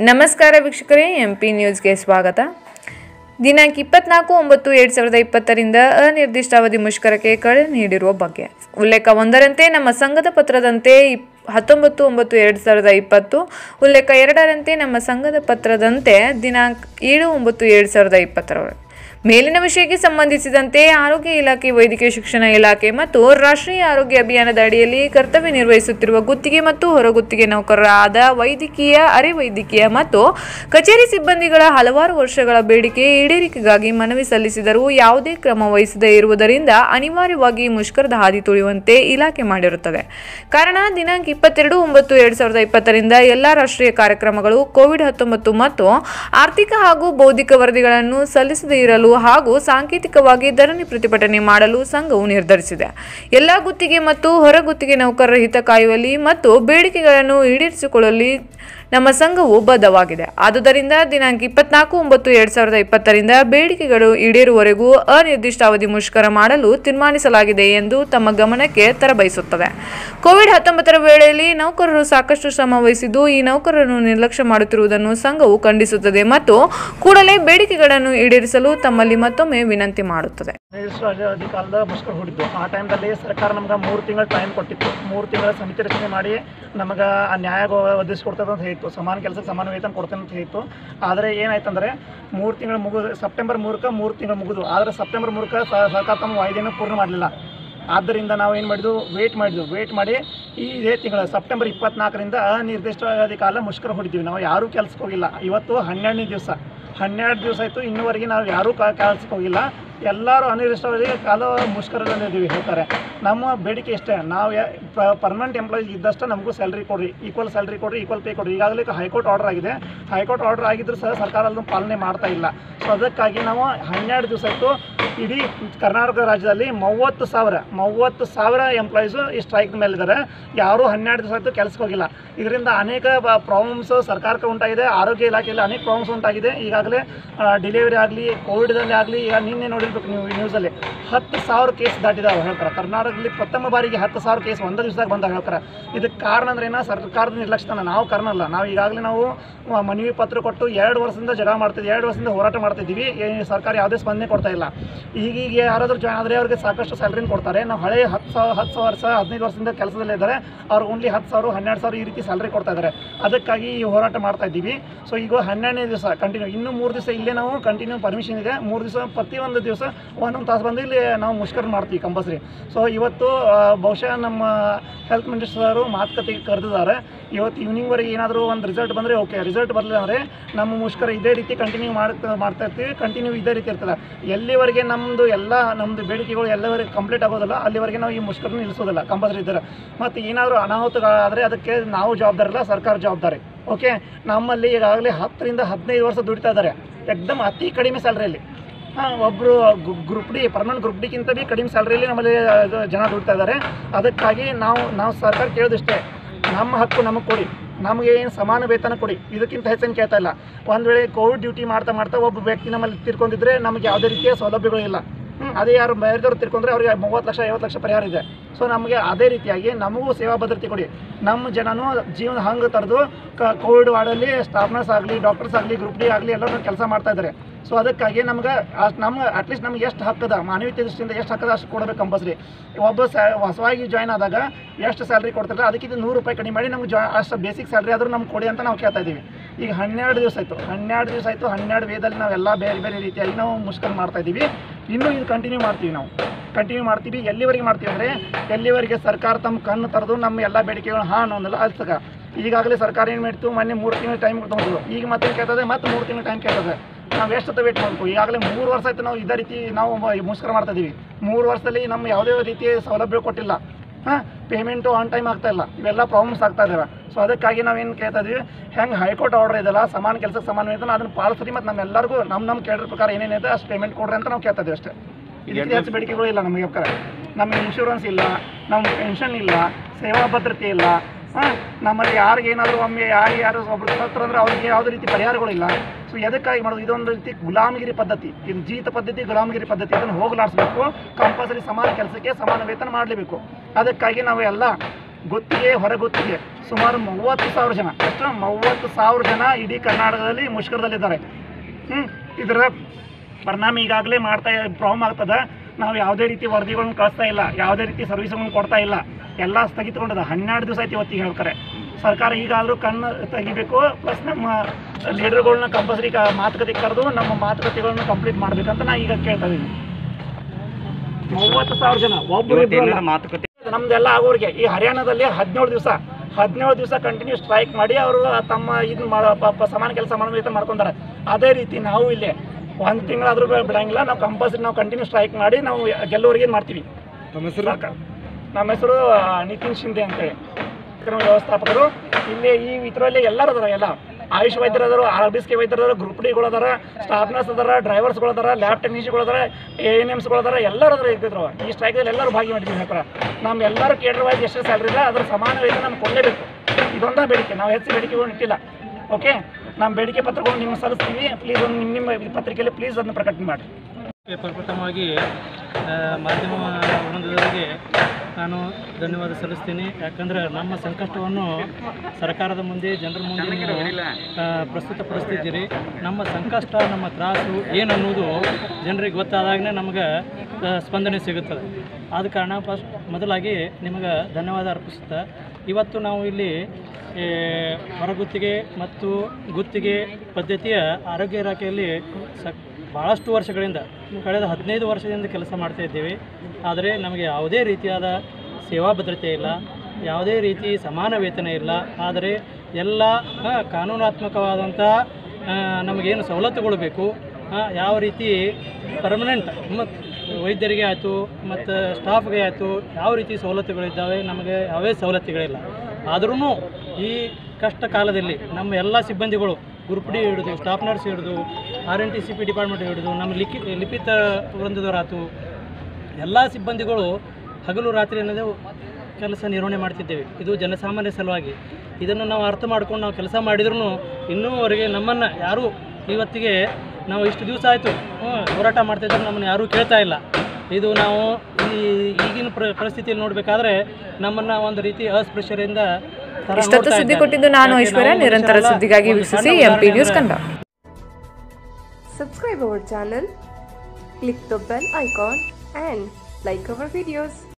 ನಮಸ್ಕಾರ ವೀಕ್ಷಕರೇ M P ನ್ಯೂಸ್ಗೆ ಸ್ವಾಗತ ದಿನಾಂಕ ಇಪ್ಪತ್ನಾಲ್ಕು ಒಂಬತ್ತು ಎರಡು ಸಾವಿರದ ಇಪ್ಪತ್ತರಿಂದ ಅನಿರ್ದಿಷ್ಟಾವಧಿ ಮುಷ್ಕರಕ್ಕೆ ಕರೆ ನೀಡಿರುವ ಬಗ್ಗೆ ಉಲ್ಲೇಖ ಒಂದರಂತೆ ನಮ್ಮ ಸಂಘದ ಪತ್ರದಂತೆ ಇಪ್- ಹತ್ತೊಂಬತ್ತು ಒಂಬತ್ತು ಎರಡು ಸಾವಿರದ ಇಪ್ಪತ್ತು ಉಲ್ಲೇಖ ಎರಡರಂತೆ ನಮ್ಮ ಸಂಘದ ಪತ್ರದಂತೆ ದಿನಾಂಕ ಏಳು ಒಂಬತ್ತು ಎರಡು ಸಾವಿರದ ಇಪ್ಪತ್ತರವರೆಗೆ ಮೇಲಿನ ವಿಷಯಕ್ಕೆ ಸಂಬಂಧಿಸಿದಂತೆ ಆರೋಗ್ಯ ಇಲಾಖೆ ವೈದ್ಯಕೀಯ ಶಿಕ್ಷಣ ಇಲಾಖೆ ಮತ್ತು ರಾಷ್ಟ್ರೀಯ ಆರೋಗ್ಯ ಅಭಿಯಾನದ ಅಡಿಯಲ್ಲಿ ಕರ್ತವ್ಯ ನಿರ್ವಹಿಸುತ್ತಿರುವ ಗುತ್ತಿಗೆ ಮತ್ತು ಹೊರಗುತ್ತಿಗೆ ನೌಕರರಾದ ವೈದ್ಯಕೀಯ ಅರೆ ವೈದ್ಯಕೀಯ ಮತ್ತು ಕಚೇರಿ ಸಿಬ್ಬಂದಿಗಳ ಹಲವಾರು ವರ್ಷಗಳ ಬೇಡಿಕೆ ಈಡೇರಿಕೆಗಾಗಿ ಮನವಿ ಸಲ್ಲಿಸಿದರೂ ಯಾವುದೇ ಕ್ರಮ ವಹಿಸದೇ ಇರುವುದರಿಂದ ಅನಿವಾರ್ಯವಾಗಿ ಮುಷ್ಕರದ ಹಾದಿ ತುಳಿಯುವಂತೆ ಇಲಾಖೆ ಮಾಡಿರುತ್ತದೆ ಕಾರಣ ದಿನಾಂಕ ಇಪ್ಪತ್ತೆರಡು ಒಂಬತ್ತು ಎರಡು ಸಾವಿರದ ಇಪ್ಪತ್ತರಿಂದ ಎಲ್ಲ ರಾಷ್ಟ್ರೀಯ ಕಾರ್ಯಕ್ರಮಗಳು ಕೋವಿಡ್ ಹತ್ತೊಂಬತ್ತು ಮತ್ತು ಆರ್ಥಿಕ ಹಾಗೂ ಬೌದ್ಧಿಕ ವರದಿಗಳನ್ನು ಸಲ್ಲಿಸದೇ ಇರಲು ಹಾಗೂ ಸಾಂಕೇತಿಕವಾಗಿ ಧರಣಿ ಪ್ರತಿಭಟನೆ ಮಾಡಲು ಸಂಘವು ನಿರ್ಧರಿಸಿದೆ ಎಲ್ಲ ಗುತ್ತಿಗೆ ಮತ್ತು ಹೊರಗುತ್ತಿಗೆ ನೌಕರರ ಹಿತ ಕಾಯುವಲ್ಲಿ ಮತ್ತು ಬೇಡಿಕೆಗಳನ್ನು ಈಡೇರಿಸಿಕೊಳ್ಳಲಿ ನಮ್ಮ ಸಂಘವು ಬದ್ಧವಾಗಿದೆ ಆದುದರಿಂದ ದಿನಾಂಕ ಇಪ್ಪತ್ನಾಲ್ಕು ಒಂಬತ್ತು ಎರಡು ಸಾವಿರದ ಇಪ್ಪತ್ತರಿಂದ ಬೇಡಿಕೆಗಳು ಈಡೇರುವವರೆಗೂ ಅನಿರ್ದಿಷ್ಟಾವಧಿ ಮುಷ್ಕರ ಮಾಡಲು ತೀರ್ಮಾನಿಸಲಾಗಿದೆ ಎಂದು ತಮ್ಮ ಗಮನಕ್ಕೆ ತರಬಯಸುತ್ತದೆ ಕೋವಿಡ್ ಹತ್ತೊಂಬತ್ತರ ವೇಳೆಯಲ್ಲಿ ನೌಕರರು ಸಾಕಷ್ಟು ಶ್ರಮ ವಹಿಸಿದ್ದು ಈ ನೌಕರರನ್ನು ನಿರ್ಲಕ್ಷ್ಯ ಮಾಡುತ್ತಿರುವುದನ್ನು ಸಂಘವು ಖಂಡಿಸುತ್ತದೆ ಮತ್ತು ಕೂಡಲೇ ಬೇಡಿಕೆಗಳನ್ನು ಈಡೇರಿಸಲು ತಮ್ಮಲ್ಲಿ ಮತ್ತೊಮ್ಮೆ ವಿನಂತಿ ಮಾಡುತ್ತದೆ ಅಧಿಕಾರದ ಕಾಲದ ಮುಷ್ಕರ ಹೂಡಿದ್ದು ಆ ಟೈಮ್ದಲ್ಲಿ ಸರ್ಕಾರ ನಮ್ಗೆ ಮೂರು ತಿಂಗಳ ಟೈಮ್ ಕೊಟ್ಟಿತ್ತು ಮೂರು ತಿಂಗಳ ಸಮಿತಿ ರಚನೆ ಮಾಡಿ ನಮಗೆ ಆ ನ್ಯಾಯ ಒದಗಿಸ್ಕೊಡ್ತದೆ ಅಂತ ಹೇಳಿತ್ತು ಸಮಾನ ಕೆಲಸ ಸಮಾನ ವೇತನ ಕೊಡ್ತೇನೆ ಅಂತ ಹೇಳಿತ್ತು ಆದರೆ ಏನಾಯ್ತಂದ್ರೆ ಮೂರು ತಿಂಗಳು ಮುಗಿದು ಸೆಪ್ಟೆಂಬರ್ ಮೂರಕ್ಕೆ ಮೂರು ತಿಂಗಳು ಮುಗಿದು ಆದರೆ ಸೆಪ್ಟೆಂಬರ್ ಮೂರಕ್ಕೆ ಸ- ಸರ್ಕಾರ ತಮ್ಮ ವಾಯ್ದೆಯನ್ನು ಪೂರ್ಣ ಮಾಡಲಿಲ್ಲ ಆದ್ದರಿಂದ ನಾವು ಏನು ಮಾಡಿದ್ವು ವೇಟ್ ಮಾಡಿದ್ವು ವೇಟ್ ಮಾಡಿ ಈ ಇದೇ ತಿಂಗಳ ಸೆಪ್ಟೆಂಬರ್ ಇಪ್ಪತ್ನಾಲ್ಕರಿಂದ ಅನಿರ್ದಿಷ್ಟವಾದ ಕಾಲ ಮುಷ್ಕರ ಹೊಡಿತೀವಿ ನಾವು ಯಾರೂ ಕೆಲ್ಸಕ್ಕೆ ಹೋಗಿಲ್ಲ ಇವತ್ತು ಹನ್ನೆರಡನೇ ದಿವಸ ಹನ್ನೆರಡು ದಿವಸ ಆಯಿತು ಇನ್ನೂವರೆಗೆ ನಾವು ಯಾರೂ ಕೆಲ್ಸಕ್ಕೆ ಹೋಗಿಲ್ಲ ಎಲ್ಲರೂ ಅನಿರ್ದಿಷ್ಟವಾಗಿ ಕಾಲ ಮುಷ್ಕರದಲ್ಲಿದ್ದೀವಿ ಹೇಳ್ತಾರೆ ನಮ್ಮ ಬೇಡಿಕೆ ಇಷ್ಟೇ ನಾವು ಪರ್ಮನೆಂಟ್ ಎಂಪ್ಲಾಯೀಸ್ ಇದ್ದಷ್ಟು ನಮಗೂ ಸ್ಯಾಲ್ರಿ ಕೊಡ್ರಿ ಈಕ್ವಲ್ ಸ್ಯಾಲ್ರಿ ಕೊಡ್ರಿ ಈಕ್ವಲ್ ಪೇ ಕೊಡ್ರಿ ಈಗಾಗಲೇ ಹೈಕೋರ್ಟ್ ಆರ್ಡರ್ ಆಗಿದೆ ಹೈಕೋರ್ಟ್ ಆರ್ಡರ್ ಆಗಿದ್ರು ಸಹ ಸರ್ಕಾರ ಅದನ್ನು ಪಾಲನೆ ಮಾಡ್ತಾ ಇಲ್ಲ ಸೊ ಅದಕ್ಕಾಗಿ ನಾವು ಹನ್ನೆರಡು ದಿವಸ ಆಯಿತು ಇಡೀ ಕರ್ನಾಟಕ ರಾಜ್ಯದಲ್ಲಿ ಮೂವತ್ತು ಸಾವಿರ ಮೂವತ್ತು ಸಾವಿರ ಎಂಪ್ಲಾಯೀಸು ಈ ಸ್ಟ್ರೈಕ್ ಮೇಲಿದ್ದಾರೆ ಯಾರೂ ಹನ್ನೆರಡು ದಿವಸ ಆಯಿತು ಕೆಲಸಕ್ಕೆ ಹೋಗಿಲ್ಲ ಇದರಿಂದ ಅನೇಕ ಪ್ರಾಬ್ಲಮ್ಸ್ ಸರ್ಕಾರಕ್ಕೆ ಉಂಟಾಗಿದೆ ಆರೋಗ್ಯ ಇಲಾಖೆಯಲ್ಲಿ ಅನೇಕ ಪ್ರಾಬ್ಲಮ್ಸ್ ಉಂಟಾಗಿದೆ ಈಗಾಗಲೇ ಡೆಲಿವರಿ ಆಗಲಿ ಕೋವಿಡ್ದಲ್ಲಿ ಆಗಲಿ ಈಗ ನಿನ್ನೆ ನೋಡಿರ್ಬೇಕು ನೀವು ನ್ಯೂಸಲ್ಲಿ ಹತ್ತು ಸಾವಿರ ಕೇಸ್ ದಾಟಿದಾವೆ ಹೇಳ್ತಾರೆ ಕರ್ನಾಟಕದಲ್ಲಿ ಪ್ರಥಮ ಬಾರಿಗೆ ಹತ್ತು ಸಾವಿರ ಕೇಸ್ ಒಂದೇ ದಿವಸದಾಗ ಬಂದಾಗ ಹೇಳ್ತಾರೆ ಇದಕ್ಕೆ ಕಾರಣ ಅಂದ್ರೆ ಏನ ಸರ್ಕಾರದ ನಿರ್ಲಕ್ಷ್ಯತನ ನಾವು ಕಾರಣ ಅಲ್ಲ ನಾವು ಈಗಾಗಲೇ ನಾವು ಆ, ಮನವಿ ಪತ್ರ ಕೊಟ್ಟು ಎರಡು ವರ್ಷದಿಂದ ಜಗಳ ಮಾಡ್ತಿದ್ವಿ ಎರಡು ವರ್ಷದಿಂದ ಹೋರಾಟ ಮಾಡ್ತಿದ್ದೀವಿ ಏ, ಸರ್ಕಾರ ಯಾವುದೇ ಸ್ಪಂದನೆ ಕೊಡ್ತಾ ಇಲ್ಲ ಈಗೀಗ ಯಾರಾದರೂ ಜಾಯ್ನ್ ಆದರೆ ಅವ್ರಿಗೆ ಸಾಕಷ್ಟು ಸ್ಯಾಲ್ರಿನ ಕೊಡ್ತಾರೆ ನಾವು ಹಳೆ ಹತ್ತು ಸಾವಿರ ಹತ್ತು ಸಾವಿರ ವರ್ಷ ಹದಿನೈದು ವರ್ಷದಿಂದ ಕೆಲಸದಲ್ಲೇ ಇದ್ದಾರೆ ಅವ್ರು ಓನ್ಲಿ ಹತ್ತು ಸಾವಿರ ಹನ್ನೆರಡು ಸಾವಿರ ಈ ರೀತಿ ಸ್ಯಾಲ್ರಿ ಕೊಡ್ತಾ ಇದ್ದಾರೆ ಅದಕ್ಕಾಗಿ ಈ ಹೋರಾಟ ಮಾಡ್ತಾ ಇದ್ದೀವಿ ಸೊ ಈಗ ಹನ್ನೆರಡನೇ ದಿವಸ ಕಂಟಿನ್ಯೂ ಇನ್ನೂ ಮೂರು ದಿವಸ ಇಲ್ಲೇ ನಾವು ಕಂಟಿನ್ಯೂ ಪರ್ಮಿಷನ್ ಇದೆ ಮೂರು ದಿವಸ ಪ್ರತಿಯೊಂದು ದಿವಸ ಒಂದೊಂದು ತಾಸು ಬಂದು ಇಲ್ಲಿ ನಾವು ಮುಷ್ಕರ ಮಾಡ್ತೀವಿ ಕಂಪಲ್ಸರಿ ಸೊ ಇವತ್ತು ಆ, ಬಹುಶಃ ನಮ್ಮ ಹೆಲ್ತ್ ಮಿನಿಸ್ಟರು ಮಾತುಕತೆಗೆ ಕರೆದಿದ್ದಾರೆ ಇವತ್ತು ಈವ್ನಿಂಗ್ವರೆಗೆ ಏನಾದರೂ ಒಂದು ರಿಸಲ್ಟ್ ಬಂದರೆ ಓಕೆ ರಿಸಲ್ಟ್ ಬರಲಿಲ್ಲ ಅಂದರೆ ನಮ್ಮ ಮುಷ್ಕರ ಇದೇ ರೀತಿ ಕಂಟಿನ್ಯೂ ಮಾಡ್ತಾ ಮಾಡ್ತಾ ಇರ್ತೀವಿ ಕಂಟಿನ್ಯೂ ಇದೇ ರೀತಿ ಇರ್ತದೆ ಎಲ್ಲಿವರೆಗೆ ನಮ್ಮದು ಎಲ್ಲ ನಮ್ಮದು ಬೇಡಿಕೆಗಳು ಎಲ್ಲವರೆಗೆ ಕಂಪ್ಲೀಟ್ ಆಗೋದಿಲ್ಲ ಅಲ್ಲಿವರೆಗೆ ನಾವು ಈ ಮುಷ್ಕರ ನಿಲ್ಲಿಸೋದಿಲ್ಲ ಕಂಪಲ್ಸರಿ ಇದ್ದಾರೆ ಮತ್ತು ಏನಾದರೂ ಅನಾಹುತಗಳಾದರೆ ಅದಕ್ಕೆ ನಾವು ಜವಾಬ್ದಾರಿ ಇಲ್ಲ ಸರ್ಕಾರ ಜವಾಬ್ದಾರಿ ಓಕೆ ನಮ್ಮಲ್ಲಿ ಈಗಾಗಲೇ ಹತ್ತರಿಂದ ಹದಿನೈದು ವರ್ಷ ದುಡಿತಾ ಇದ್ದಾರೆ ಎಕ್ದಮ್ ಅತಿ ಕಡಿಮೆ ಸ್ಯಾಲ್ರಿಯಲ್ಲಿ ಹಾಂ ಒಬ್ಬರು ಗ್ರೂಪ್ ಡಿ ಪರ್ಮನೆಂಟ್ ಗ್ರೂಪ್ ಡಿಗಿಂತ ಬಿ ಕಡಿಮೆ ಸ್ಯಾಲ್ರಿಯಲ್ಲಿ ನಮ್ಮಲ್ಲಿ ಇದು ಜನ ದುಡಿತಾ ಇದ್ದಾರೆ ಅದಕ್ಕಾಗಿ ನಾವು ನಾವು ಸರ್ಕಾರ ಕೇಳೋದಿಷ್ಟೇ ನಮ್ಮ ಹಕ್ಕು ನಮಗೆ ಕೊಡಿ ನಮಗೆ ಏನು ಸಮಾನ ವೇತನ ಕೊಡಿ ಇದಕ್ಕಿಂತ ಹೆಚ್ಚೇನು ಕೇಳ್ತಾ ಇಲ್ಲ ಒಂದು ವೇಳೆ ಕೋವಿಡ್ ಡ್ಯೂಟಿ ಮಾಡ್ತಾ ಮಾಡ್ತಾ ಒಬ್ಬ ವ್ಯಕ್ತಿ ನಮ್ಮಲ್ಲಿ ತಿರ್ಕೊಂಡಿದ್ರೆ ನಮಗೆ ಯಾವುದೇ ರೀತಿಯ ಸೌಲಭ್ಯಗಳು ಇಲ್ಲ ಹ್ಮ್, ಅದೇ ಯಾರು ಬೇರೆದವ್ರು ತಿರ್ಕೊಂಡ್ರೆ ಅವ್ರಿಗೆ ಮೂವತ್ತು ಲಕ್ಷ ಐವತ್ತು ಲಕ್ಷ ಪರಿಹಾರ ಇದೆ ಸೊ ನಮಗೆ ಅದೇ ರೀತಿಯಾಗಿ ನಮಗೂ ಸೇವಾ ಭದ್ರತೆ ಕೊಡಿ ನಮ್ಮ ಜನನೂ ಜೀವನ ಹಂಗೆ ತರದು ಕ ಕೋವಿಡ್ ವಾರ್ಡಲ್ಲಿ ಸ್ಟಾಫ್ ನರ್ಸ್ ಆಗಲಿ ಡಾಕ್ಟರ್ಸ್ ಆಗಲಿ ಗ್ರೂಪ್ ಡಿ ಆಗಲಿ ಎಲ್ಲರೂ ಕೆಲಸ ಮಾಡ್ತಾ ಇದ್ದಾರೆ ಸೊ ಅದಕ್ಕಾಗಿ ನಮ್ಗೆ ಅಷ್ಟು ನಮ್ಗೆ ಅಟ್ಲೀಸ್ಟ್ ನಮ್ಗೆ ಎಷ್ಟು ಹಕ್ಕದ ಮಾನವೀಯತೆ ದೃಷ್ಟಿಯಿಂದ ಎಷ್ಟು ಹಕ್ಕದ ಅಷ್ಟು ಕೊಡಬೇಕು ಕಂಪಲ್ಸರಿ ಒಬ್ಬ ಸ್ಯಾ ಹೊಸವಾಗಿ ಜಾಯ್ನ್ ಆದಾಗ ಎಷ್ಟು ಸ್ಯಾಲ್ರಿ ಕೊಡ್ತಾರೆ ಅದಕ್ಕಿಂತ ನೂರು ರೂಪಾಯಿ ಕಡಿಮೆ ಮಾಡಿ ನಮ್ಗೆ ಜಾ ಅಷ್ಟು ಬೇಸಿಕ್ ಸ್ಯಾಲ್ರಿ ಆದರೂ ನಮ್ಗೆ ಕೊಡಿ ಅಂತ ನಾವು ಕೇಳ್ತಾ ಇದ್ದೀವಿ ಈಗ ಹನ್ನೆರಡು ದಿವಸ ಆಯಿತು ಹನ್ನೆರಡು ದಿವಸ ಆಯಿತು ಹನ್ನೆರಡು ವೇದಲ್ಲಿ ನಾವೆಲ್ಲ ಬೇರೆ ಬೇರೆ ರೀತಿಯಾಗಿ ನಾವು ಮುಷ್ಕರ ಮಾಡ್ತಾ ಇದ್ದೀವಿ ಇನ್ನೂ ಇದು ಕಂಟಿನ್ಯೂ ಮಾಡ್ತೀವಿ ನಾವು ಕಂಟಿನ್ಯೂ ಮಾಡ್ತೀವಿ ಎಲ್ಲಿವರೆಗೆ ಮಾಡ್ತೀವಿ ಅಂದರೆ ಎಲ್ಲಿವರೆಗೆ ಸರ್ಕಾರ ತಮ್ಮ ಕಣ್ಣು ತರದು ನಮ್ಮ ಎಲ್ಲ ಬೇಡಿಕೆಗಳು ಹಾಂ ಅನ್ನೋದಿಲ್ಲ ಅಲ್ಲಿ ತಗ ಈಗಾಗಲೇ ಸರ್ಕಾರ ಏನು ಮಾಡ್ತು ಮೊನ್ನೆ ಮೂರು ತಿಂಗಳು ಟೈಮ್ ತೊಗೊಂಡು ಈಗ ಮತ್ತೆ ಕೇಳ್ತದೆ ಮತ್ತೆ ಮೂರು ತಿಂಗಳು ಟೈಮ್ ಕೇಳ್ತದೆ ನಾವು ಎಷ್ಟು ವೇಟ್ ಮಾಡಬೇಕು ಈಗಾಗಲೇ ಮೂರು ವರ್ಷ ಆಯ್ತು ನಾವು ಇದೇ ರೀತಿ ನಾವು ಮ- ಮುಷ್ಕರ ಮಾಡ್ತಾ ಇದ್ದೀವಿ ಮೂರು ವರ್ಷದಲ್ಲಿ ನಮ್ಮ ಯಾವುದೇ ರೀತಿ ಸೌಲಭ್ಯ ಕೊಟ್ಟಿಲ್ಲ ಹಾಂ ಪೇಮೆಂಟು ಆನ್ ಟೈಮ್ ಆಗ್ತಾ ಇಲ್ಲ ಇವೆಲ್ಲ ಪ್ರಾಬ್ಲಮ್ಸ್ ಆಗ್ತಾ ಇದ್ದಾವೆ ಸೊ ಅದಕ್ಕಾಗಿ ನಾವೇನು ಕೇಳ್ತಾ ಇದೀವಿ ಹೆಂಗೆ ಹೈಕೋರ್ಟ್ ಆರ್ಡರ್ ಇದೆಲ್ಲ ಸಮಾನ ಕೆಲಸಕ್ಕೆ ಸಮಾನ ವೇತನ ಅದನ್ನು ಪಾಲಿಸ್ರಿ ಮತ್ತು ನಮ್ಮೆಲ್ಲರಿಗೂ ನಮ್ಮ ನಮ್ಮ ಕೇಳಿದ ಪ್ರಕಾರ ಏನೇನಿದೆ ಅಷ್ಟು ಪೇಮೆಂಟ್ ಕೊಡ್ರಿ ಅಂತ ನಾವು ಕೇಳ್ತಾ ಇದೀವಿ ಅಷ್ಟೇ ಇದಕ್ಕೆ ಹೆಚ್ಚು ಬೇಡಿಕೆಗಳು ಇಲ್ಲ ನಮಗೆ ಪ್ರಕಾರ ನಮಗೆ ಇನ್ಶೂರೆನ್ಸ್ ಇಲ್ಲ ನಮ್ಗೆ ಪೆನ್ಷನ್ ಇಲ್ಲ ಸೇವಾ ಭದ್ರತೆ ಇಲ್ಲ ಹಾಂ ನಮ್ಮಲ್ಲಿ ಯಾರಿಗೆ ಏನಾದರೂ ಒಮ್ಮೆ ಯಾರು ಯಾರು ಒಬ್ರು ಸತ್ರ ಅಂದ್ರೆ ಅವ್ರಿಗೆ ಯಾವುದೇ ರೀತಿ ಪರಿಹಾರಗಳಿಲ್ಲ ಸೊ ಎದಕ್ಕಾಗಿ ಮಾಡೋದು ಇದೊಂದು ರೀತಿ ಗುಲಾಮಗಿರಿ ಪದ್ಧತಿ ಇದು ಜೀತ ಪದ್ಧತಿ ಗುಲಾಮಗಿರಿ ಪದ್ಧತಿ ಅದನ್ನು ಹೋಗಲಾಡಿಸ್ಬೇಕು ಕಂಪಲ್ಸರಿ ಸಮಾನ ಕೆಲಸಕ್ಕೆ ಸಮಾನ ವೇತನ ಮಾಡಲೇಬೇಕು ಅದಕ್ಕಾಗಿ ನಾವು ಎಲ್ಲ ಗುತ್ತಿಗೆ ಹೊರಗುತ್ತಿಗೆ ಸುಮಾರು ಮೂವತ್ತು ಸಾವಿರ ಜನ ಎಷ್ಟು ಮೂವತ್ತು ಸಾವಿರ ಜನ ಇಡೀ ಕರ್ನಾಟಕದಲ್ಲಿ ಮುಷ್ಕರದಲ್ಲಿದ್ದಾರೆ ಹ್ಞೂ ಇದರ ಪರಿಣಾಮ ಈಗಾಗಲೇ ಮಾಡ್ತಾ ಪ್ರಾಬ್ಲಮ್ ಆಗ್ತದೆ ನಾವು ಯಾವುದೇ ರೀತಿ ವರದಿಗಳನ್ನ ಕಳಿಸ್ತಾ ಇಲ್ಲ ಯಾವುದೇ ರೀತಿ ಸರ್ವಿಸ್ಗಳನ್ನ ಕೊಡ್ತಾ ಇಲ್ಲ ಎಲ್ಲ ಸ್ಥಗಿತಗೊಂಡದ ಹನ್ನೆರಡು ದಿವಸ ಆಯ್ತು ಇವತ್ತಿಗೆ ಹೇಳ್ತಾರೆ ಸರ್ಕಾರ ಈಗಾದರೂ ಕಣ್ಣು ತೆಗಿಬೇಕು ಪ್ಲಸ್ ನಮ್ಮ ಲೀಡರ್ಗಳನ್ನ ಕಂಪಲ್ಸರಿ ಮಾತುಕತೆ ಕರೆದು ನಮ್ಮ ಮಾತುಕತೆಗಳನ್ನ ಕಂಪ್ಲೀಟ್ ಮಾಡ್ಬೇಕಂತ ನಾ ಈಗ ಕೇಳ್ತಾ ಇದ್ದೀನಿ ಮೂವತ್ತು ಸಾವಿರ ಜನ ಒಬ್ಬರು ಇಬ್ರು ಅಲ್ಲ. ಮಾತುಕತೆ ನಮ್ದೆಲ್ಲ ಆಗೋರಿಗೆ ಈ ಹರಿಯಾಣದಲ್ಲಿ ಹದಿನೇಳು ದಿವಸ ಹದಿನೇಳು ದಿವಸ ಕಂಟಿನ್ಯೂ ಸ್ಟ್ರೈಕ್ ಮಾಡಿ ಅವರು ತಮ್ಮ ಇದನ್ನ ಮಾಡೋ ಪಾಪ ಸಮಾನ ಕೆಲಸ ಮಾಡೋ ವೇತನ ಮಾಡ್ಕೊಂತಾರೆ ಅದೇ ರೀತಿ ನಾವು ಇಲ್ಲಿ ಒಂದು ತಿಂಗಳಾದ್ರೂ ಬಿಡಂಗಿಲ್ಲ ನಾವು ಕಂಪಲ್ಸರಿ ನಾವು ಕಂಟಿನ್ಯೂ ಸ್ಟ್ರೈಕ್ ಮಾಡಿ ನಾವು ಗೆಲ್ಲೋರಿಗೆ ಏನು ಮಾಡ್ತೀವಿ ನಮ್ಮ ಹೆಸರು ಸರ್ಕಾರ ನಮ್ಮ ಹೆಸರು ಆ, ನಿತಿನ್ ಶಿಂದೆ ಅಂತೇಳಿ ಕಾರ್ಯಕ್ರಮ ವ್ಯವಸ್ಥಾಪಕರು ಇಲ್ಲಿ ಈ ಇದರಲ್ಲಿ ಎಲ್ಲರೂ ಅದಾರ ಎಲ್ಲ ಆಯುಷ್ ವೈದ್ಯರು ಅದಾರ ಆರ್ ಬಿ ಕೆ ವೈದ್ಯರು ಅದಾರ ಗ್ರೂಪ್ ಡಿಗಳು ಅದಾರ ಸ್ಟಾಫ್ ನರ್ಸ್ ಅದಾರ ಡ್ರೈವರ್ಸ್ಗಳು ಅದಾರ ಲ್ಯಾಬ್ ಟೆಕ್ನಿಷಿಯನ್ಗಳು ಅದಾರ ಎ ಎನ್ ಎಮ್ಸ್ಗಳು ಅದಾರ ಎಲ್ಲರೂ ಅದಾರ ಇದ್ದಿದ್ರು ಈ ಸ್ಟ್ರೈಕಲ್ಲಿ ಎಲ್ಲರೂ ಭಾಗಿ ಮಾಡಿದ್ವಿ ಹೇಳ್ತಾರೆ ನಮ್ಮ ಎಲ್ಲರೂ ಕೇಡರ್ ವೈಸ್ ಎಷ್ಟು ಸ್ಯಾಲ್ರಿ ಇಲ್ಲ ಅದ್ರ ಸಮಾನ ವೇತನ ನಮ್ಗೆ ಕೊಡಲೇಬೇಕು ಇದೊಂದೇ ಬೇಡಿಕೆ ನಾವು ಹೆಚ್ಚು ಬೇಡಿಕೆಗಳನ್ನ ಇಟ್ಟಿಲ್ಲ ಓಕೆ ನಮ್ಮ ಬೇಡಿಕೆ ಪತ್ರಗಳು ನಿಮ್ಗೆ ಸಲ್ಲಿಸ್ತೀವಿ ಪ್ಲೀಸ್ ಒಂದು ನಿಮ್ಮ ನಿಮ್ಮ ಪತ್ರಿಕೆಯಲ್ಲಿ ಪ್ಲೀಸ್ ಅದನ್ನು ಪ್ರಕಟಣೆ ಮಾಡಿ ಪ್ರಪ್ರಥಮವಾಗಿ ಆ, ಮಾಧ್ಯಮ ವೃಂದದವರಿಗೆ ನಾನು ಧನ್ಯವಾದ ಸಲ್ಲಿಸ್ತೀನಿ ಯಾಕಂದರೆ ನಮ್ಮ ಸಂಕಷ್ಟವನ್ನು ಸರ್ಕಾರದ ಮುಂದೆ ಜನರ ಮುಂದೆ ನೀವು ಆ, ಪ್ರಸ್ತುತಪಡಿಸ್ತಿದ್ದೀರಿ ನಮ್ಮ ಸಂಕಷ್ಟ ನಮ್ಮ ತ್ರಾಸು ಏನನ್ನುವುದು ಜನರಿಗೆ ಗೊತ್ತಾದಾಗಲೇ ನಮಗೆ ಆ, ಸ್ಪಂದನೆ ಸಿಗುತ್ತದೆ ಆದ ಕಾರಣ ಫಸ್ಟ್ ಮೊದಲಾಗಿ ನಿಮಗೆ ಧನ್ಯವಾದ ಅರ್ಪಿಸುತ್ತಾ ಇವತ್ತು ನಾವು ಇಲ್ಲಿ ಏ, ಹೊರಗುತ್ತಿಗೆ ಮತ್ತು ಗುತ್ತಿಗೆ ಪದ್ಧತಿಯ ಆರೋಗ್ಯ ಇಲಾಖೆಯಲ್ಲಿ ಸಕ್ ಭಾಳಷ್ಟು ವರ್ಷಗಳಿಂದ ಕಳೆದ ಹದಿನೈದು ವರ್ಷದಿಂದ ಕೆಲಸ ಮಾಡ್ತಾ ಇದ್ದೀವಿ ಆದರೆ ನಮಗೆ ಯಾವುದೇ ರೀತಿಯಾದ ಸೇವಾ ಭದ್ರತೆ ಇಲ್ಲ ಯಾವುದೇ ರೀತಿ ಸಮಾನ ವೇತನ ಇಲ್ಲ ಆದರೆ ಎಲ್ಲ ಆ, ಕಾನೂನಾತ್ಮಕವಾದಂಥ ಆ, ನಮಗೇನು ಸವಲತ್ತುಗಳು ಬೇಕು ಆ, ಯಾವ ರೀತಿ ಪರ್ಮನೆಂಟ್ ಮತ್ತು ವೈದ್ಯರಿಗೆ ಆಯಿತು ಮತ್ತು ಸ್ಟಾಫ್ಗೆ ಆಯಿತು ಯಾವ ರೀತಿ ಸವಲತ್ತುಗಳಿದ್ದಾವೆ ನಮಗೆ ಯಾವೇ ಸವಲತ್ತುಗಳಿಲ್ಲ ಆದ್ರೂ ಈ ಕಷ್ಟ ಕಾಲದಲ್ಲಿ ನಮ್ಮ ಎಲ್ಲ ಸಿಬ್ಬಂದಿಗಳು ಗ್ರೂಪ್ ಡಿ ಹಿಡಿದು ಸ್ಟಾಫ್ ನರ್ಸ್ ಹಿಡಿದು R N T C P department ಹಿಡಿದು ನಮ್ಮ ಲಿಖಿ ಲಿಪಿತ ವೃಂದದವರಾತು ಎಲ್ಲ ಸಿಬ್ಬಂದಿಗಳು ಹಗಲು ರಾತ್ರಿ ಅನ್ನೋದೇ ಕೆಲಸ ನಿರ್ವಹಣೆ ಮಾಡ್ತಿದ್ದೇವೆ ಇದು ಜನಸಾಮಾನ್ಯ ಸಲುವಾಗಿ ಇದನ್ನು ನಾವು ಅರ್ಥ ಮಾಡ್ಕೊಂಡು ನಾವು ಕೆಲಸ ಮಾಡಿದ್ರೂ ಇನ್ನೂವರೆಗೆ ನಮ್ಮನ್ನು ಯಾರೂ ಇವತ್ತಿಗೆ ನಾವು ಇಷ್ಟು ದಿವಸ ಆಯಿತು ಹೋರಾಟ ಮಾಡ್ತಿದ್ರೆ ನಮ್ಮನ್ನು ಯಾರೂ ಕೇಳ್ತಾ ಇಲ್ಲ ಇದು ನಾವು ಈ ಈಗಿನ ಪ್ರ ಪರಿಸ್ಥಿತಿಯಲ್ಲಿ ನೋಡಬೇಕಾದ್ರೆ ನಮ್ಮನ್ನು ಒಂದು ರೀತಿ ಅಸ್ಪೃಶ್ಯರಿಂದ ತರ ಇಷ್ಟೊತ್ತು ನೋಡ್ತಾ ಸುದ್ದಿ ಇದ್ದಾರೆ. ಕೊಟ್ಟಿದ್ದು ನಾನು ಯಾಕೆ ಐಶ್ವರ್ಯ ನಾವು ನಿರಂತರ ಮನುಷ್ಯರಲ್ಲ, ಸುದ್ದಿಗಾಗಿ ಒಂದು ವೀಕ್ಷಿಸಿ ಸಣ್ಣ ಎಂಪಿ ಉದಾಹರಣೆ ನ್ಯೂಸ್ ಅಂದ್ರೆ Kannada Subscribe our channel, click the bell icon and like our videos.